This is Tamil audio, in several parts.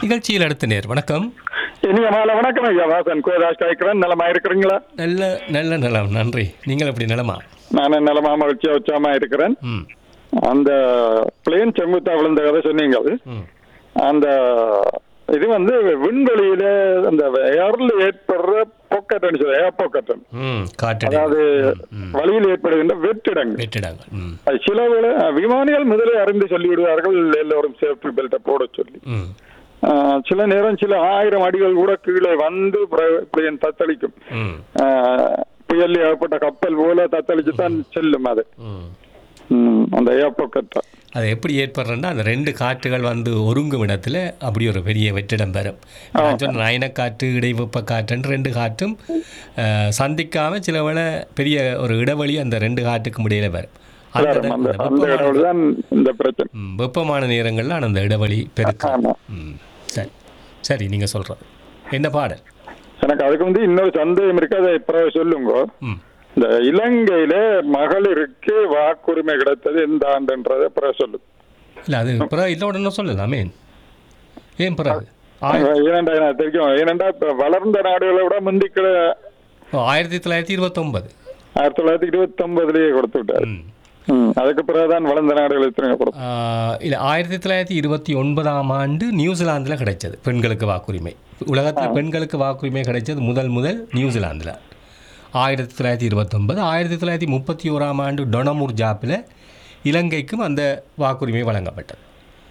நிகழ்ச்சியில் அடுத்த நேர் வணக்கம் இனிய மாலை வணக்கம் ஐயா வாசன் கோதாஸ் காய்க்கிறேன் நலமா இருக்கிறீங்களா நல்ல நல்ல நலம் நன்றி நீங்கள் எப்படி நலமா நான் நலமா மகிழ்ச்சியா உற்சாகமா இருக்கிறேன் ம் அந்த பிளேன் செங்குத்தா விழுந்த கதை சொன்னீங்க அது. ம் அந்த இது வந்து விண்வெளியில அந்த ஏர்ல ஏற்படுற பொக்கட்டன் சொல்ல ஏர் பொக்கட்டன் ம் காட்டடி அதாவது வழியில் ஏற்படுகின்ற வெற்றிடங்கள் வெற்றிடாங்க ம் அது சில வேளை விமானிகள் முதலே அறிந்து சொல்லிவிடுவார்கள் எல்லோரும் சேஃப்டி பெல்ட்டை போட சொல்லி ம் ஆஹ், சில நேரம் சில ஆயிரம் அடிகள் கூட கீழே வந்து பிளேன் தத்தளிக்கும் ம் ஆஹ், புயல் ஏற்பட்ட கப்பல் போல தத்தளிச்சு தான் செல்லும் அது ம் ம், அந்த ஏப்பக்கத்தை அது எப்படி ஏற்படுறேன்னா அந்த ரெண்டு காற்றுகள் வந்து ஒருங்கும் இடத்துல அப்படி ஒரு பெரிய வெற்றிடம் பெறும் நான் சொன்ன நயனக்காற்று இடைவெப்ப காற்றுன்னு ரெண்டு காற்றும் அஹ், சந்திக்காம சில வேளை பெரிய ஒரு இடைவெளி அந்த ரெண்டு காற்றுக்கும் இடையில வரும் அந்த இட- அந்த அந்த அந்த வெப்பமான இடத்துல தான் இந்த பிரச்சனை ம், வெப்பமான நேரங்கள்ல அந்த இடைவெளி பெருக்கும் ஆமா ம் சரி சரி நீங்கள் சொல்கிறது என்ன பாடல் எனக்கு அதுக்கு வந்து இன்னொரு சந்தேகம் இருக்கு அதை பிறகு சொல்லுங்க ம் இந்த இலங்கையில மகளிருக்கு வாக்குரிமை கிடைத்தது எந்த ஆண்டுன்றதை பிறகு சொல்லு இல்லை அது பிறகு இல்லை உடனே சொல்லலாமே ஏன் பிறகு ஆய- ஏனண்டா எனக்கு தெரியும் ஏனண்டா இப்ப வளர்ந்த நாடுகளை விட முந்திக்கிற ஓ, ஆயிரத்தி தொள்ளாயிரத்தி இருபத்தொம்பது ஆயிரத்தி தொள்ளாயிரத்தி இருபத்தி ஒன்பதுலயே கொடுத்து விட்டாரு ம் ம், அதுக்கு பிறகுதான் வளர்ந்த நாடுகளுக்கு திரும்ப கொடுக்கும் இல்லை ஆயிரத்தி தொள்ளாயிரத்தி இருபத்தி ஒன்பதாம் ஆண்டு நியூசிலாந்தில் கிடைச்சது பெண்களுக்கு வாக்குரிமை உலகத்தில் பெண்களுக்கு வாக்குரிமை கிடைச்சது முதல் முதல் நியூசிலாந்தில் ஆயிரத்தி தொள்ளாயிரத்தி இருபத்தொன்பது ஆயிரத்தி தொள்ளாயிரத்தி முப்பத்தி ஓராம் ஆண்டு டொனமூர் ஜாப்பில் இலங்கைக்கும் அந்த வாக்குரிமை வழங்கப்பட்டது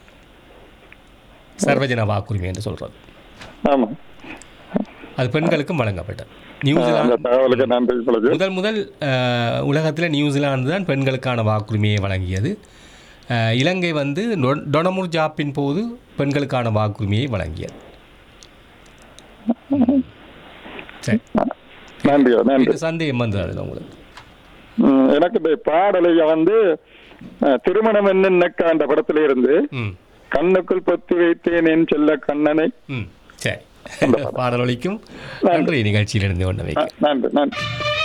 சர்வஜன வாக்குரிமை என்று சொல்கிறது ஆமா அது பெண்களுக்கும் வழங்கப்பட்டது அந்த நியூசிலாந்து தகவலுக்கு நன்றி உங்களுக்கு முதல் முதல் உலகத்தில் நியூசிலாந்து தான் பெண்களுக்கான வாக்குரிமையை வழங்கியது அஹ், இலங்கை வந்து டொ- டொனமுர் ஜாப்பின் போது பெண்களுக்கான வாக்குரிமையை வழங்கியது சரி நன்றி நன்றி இது சந்தேகம் வந்தது அதில் உங்களுக்கு ம், எனக்கு இந்த பாடலை வந்து அஹ், திருமணம் என்னென்னக்கா அந்த படத்துல இருந்து ம் கண்ணுக்குள் பொத்தி வைத்தேன் என் செல்ல கண்ணனை ம் சரி பாடலொலிக்கும் நன்றி நிகழ்ச்சியில் இருந்து கொண்டு வைக்க அஹ், நன்றி நன்றி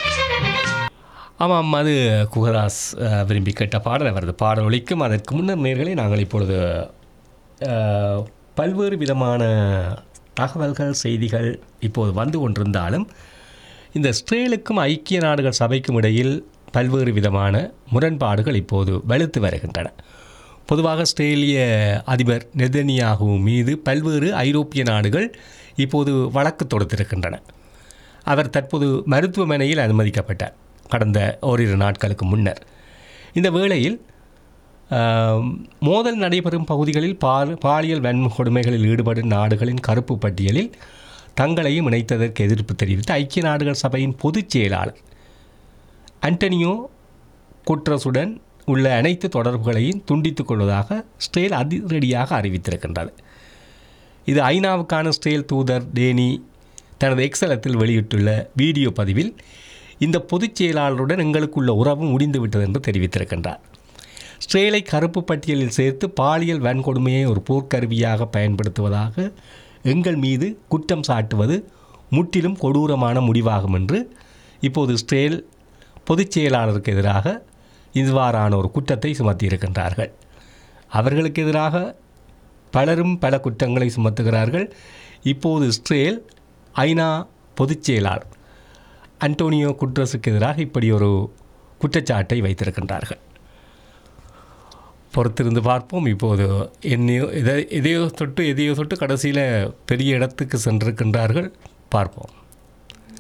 ஆமாம் அது குகதாஸ் அஹ், விரும்பி கேட்ட பாடல் அவரது பாடல் ஒலிக்கும் அதற்கு முன்னர் நேர்களை நாங்கள் இப்பொழுது அஹ், பல்வேறு விதமான தகவல்கள் செய்திகள் இப்போது வந்து கொண்டிருந்தாலும் இந்த இஸ்ரேலுக்கும் ஐக்கிய நாடுகள் சபைக்கும் இடையில் பல்வேறு விதமான முரண்பாடுகள் இப்போது வலுத்து வருகின்றன பொதுவாக இஸ்ரேலிய அதிபர் நெதனியாகு மீது பல்வேறு ஐரோப்பிய நாடுகள் இப்போது வழக்கு தொடுத்திருக்கின்றன அவர் தற்போது மருத்துவமனையில் அனுமதிக்கப்பட்டார் கடந்த ஓரிரு நாட்களுக்கு முன்னர் இந்த வேளையில் ஆம், மோதல் நடைபெறும் பகுதிகளில் பால் பாலியல் வன்கொடுமைகளில் ஈடுபடும் நாடுகளின் கருப்பு பட்டியலில் தங்களையும் இணைத்ததற்கு எதிர்ப்பு தெரிவித்து ஐக்கிய நாடுகள் சபையின் பொதுச் செயலாளர் அண்டனியோ குட்ரஸுடன் உள்ள அனைத்து தொடர்புகளையும் துண்டித்துக் கொள்வதாக ஸ்டேல் அதிரடியாக அறிவித்திருக்கின்றது இது ஐநாவுக்கான ஸ்டேல் தூதர் டேனி தனது எக்ஸலத்தில் வெளியிட்டுள்ள வீடியோ பதிவில் இந்த பொதுச் செயலாளருடன் எங்களுக்குள்ள உறவு முடிந்துவிட்டது என்று தெரிவித்திருக்கின்றார் ஸ்ட்ரேலை கருப்பு பட்டியலில் சேர்த்து பாலியல் வன்கொடுமையை ஒரு போர்க்கருவியாக பயன்படுத்துவதாக எங்கள் மீது குற்றம் சாட்டுவது முற்றிலும் கொடூரமான முடிவாகும் என்று இப்போது ஸ்ட்ரேல் பொதுச் செயலாளருக்கு எதிராக இவ்வாறான ஒரு குற்றத்தை சுமத்தியிருக்கின்றார்கள் அவர்களுக்கு எதிராக பலரும் பல குற்றங்களை சுமத்துகிறார்கள் இப்போது இஸ்ரேல் ஐநா பொதுச் செயலாளர் அன்டோனியோ குட்ரஸுக்கு எதிராக இப்படி ஒரு குற்றச்சாட்டை வைத்திருக்கின்றார்கள் பொறுத்திருந்து பார்ப்போம் இப்போது என்னையோ எதை எதையோ தொட்டு எதையோ தொட்டு கடைசியில் பெரிய இடத்துக்கு சென்றிருக்கின்றார்கள் பார்ப்போம்